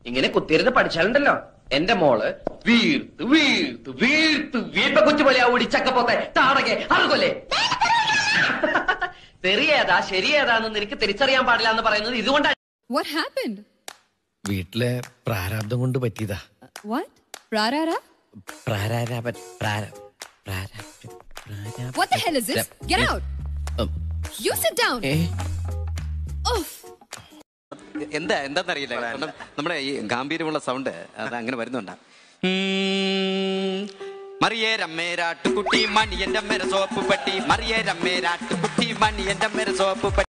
ഇങ്ങനെ കുത്തിയിരുന്ന് പഠിച്ചാലുണ്ടല്ലോ എന്റെ മോള് വീർത്ത് വീർത്ത് വീർത്ത് വീപ്പ കൊച്ചു പോലെ ഓടി ചക്കപ്പോത്തെ താടകെ അതുകൊല്ലേ തെറിയേതാ ശരിയേതാന്ന് നിനക്ക് തിരിച്ചറിയാൻ പാടില്ല എന്ന് പറയുന്നത് ഇതുകൊണ്ടാണ് What happened? വീട്ടിലെ പ്രാരാബ്ദം കൊണ്ട് പറ്റിയതാ What? Rarara? പ്രാരാരാപ പ്രാര- പ്രാരാബ്ദം- പ്രാരാബ്ദം- What the hell is this? Get out! ഉം. You sit down! ഏ? Oof! എന്താ എന്താന്നറിയില്ല കാരണം നമ്മുടെ ഈ ഗാംഭീര്യമുള്ള സൗണ്ട് അത് അങ്ങനെ വരുന്നുണ്ടാ മറിയേ രമ്മേരാട്ടുകുട്ടി മണി എന്റെ അമ്മേരെ സോപ്പ് പട്ടി മറിയേ രമ്മേരാട്ടുകുട്ടി മണി എന്റെ അമ്മേരെ സോപ്പ് പട്ടി